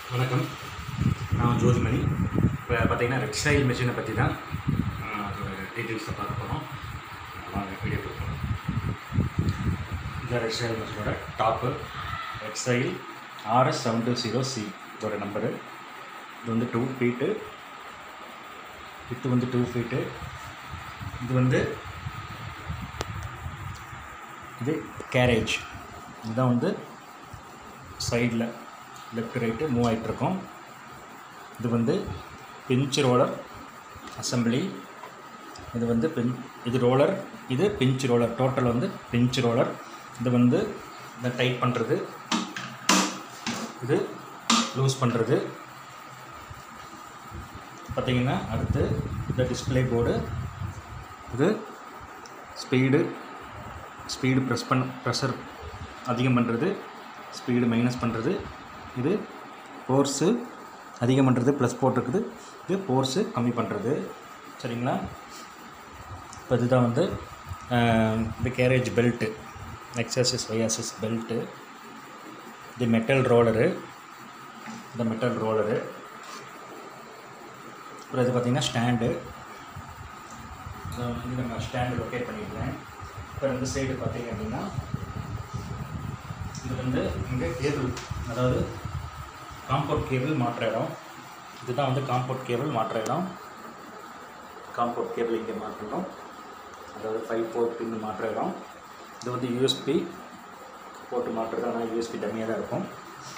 வணக்கம் நான் ஜோதிமணி இப்போ பார்த்தீங்கன்னா ரெக்ஸ்டைல் மிஷினை பற்றி தான் ஆஹ், அதோட டீட்டெயில்ஸை பார்க்க போகிறோம் வாங்க வீடியோ போகிறோம் இந்த ரெக்ஸ்டைல் மிஷினோட top Rextile RS seven two zero C இதோட நம்பரு இது வந்து டூ ஃபீட்டு இது வந்து டூ ஃபீட்டு இது வந்து இது கேரேஜ் இதுதான் வந்து சைடில் லெஃப்ட் ரைட்டு மூவ் ஆகிட்டுருக்கோம் இது வந்து பிஞ்ச் ரோலர் அசம்பிளி இது வந்து பின் இது ரோலர் இது பிஞ்ச் ரோலர் டோட்டல் வந்து பிஞ்ச் ரோலர் இது வந்து இந்த டைட் பண்ணுறது இது லூஸ் பண்ணுறது பார்த்தீங்கன்னா அடுத்து இந்த டிஸ்ப்ளே போர்டு இது ஸ்பீடு ஸ்பீடு ப்ரெஸ் பண்ண ப்ரெஷர் அதிகம் பண்ணுறது ஸ்பீடு மைனஸ் பண்ணுறது இது ஃபோர்ஸு அதிகம் பண்ணுறது ப்ளஸ் போட்டிருக்குது இது ஃபோர்ஸு கம்மி பண்ணுறது சரிங்களா இப்போ இதுதான் வந்து ஆஹ், இந்த carriage belt x axis y axis belt இது மெட்டல் ரோலரு இந்த மெட்டல் ரோலரு அப்புறம் இது பார்த்திங்கன்னா ஸ்டாண்டு வந்து நம்ம ஸ்டாண்டு லொக்கேட் பண்ணியிருக்கேன் இப்போ இந்த சைடு பார்த்தீங்க அப்படின்னா இது வந்து இங்கே கேபிள் அதாவது காம்பவுண்ட் கேபிள் மாற்ற இடம் இதுதான் வந்து காம்பவுண்ட் கேபிள் மாற்ற இடம் காம்பவுண்ட் கேபிள் இங்கே மாற்றணும் அதாவது ஃபைவ் ஃபோர் பின் மாற்ற இடம் இது வந்து யூஎஸ்பி போட்டு மாற்றுறது ஆனால் யூஎஸ்பி டம்மியாக தான் இருக்கும்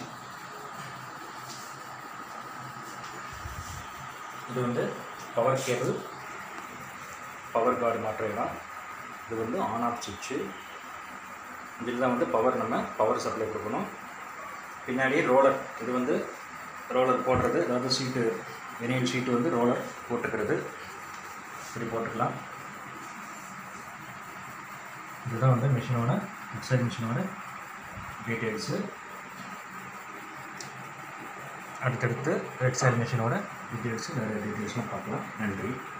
இது வந்து பவர் கேபிள் பவர் கார்டு மாற்ற இடம் இது வந்து ஆன் ஆஃப் சுவிட்சு இதில் தான் வந்து பவர் நம்ம பவர் சப்ளை கொடுக்கணும் பின்னாடியே ரோலர் இது வந்து ரோலர் போடுறது அதாவது சீட்டு வினைல் ஷீட்டு வந்து ரோலர் போட்டுக்கிறது இப்படி போட்டுக்கலாம் இதுதான் வந்து மிஷினோட எக்ஸைட் மிஷினோட டீட்டெயில்ஸு அடுத்தடுத்து எக்ஸைட் மிஷினோட டீட்டெயில்ஸு வேறு டீட்டெயில்ஸ்லாம் பார்க்கலாம் நன்றி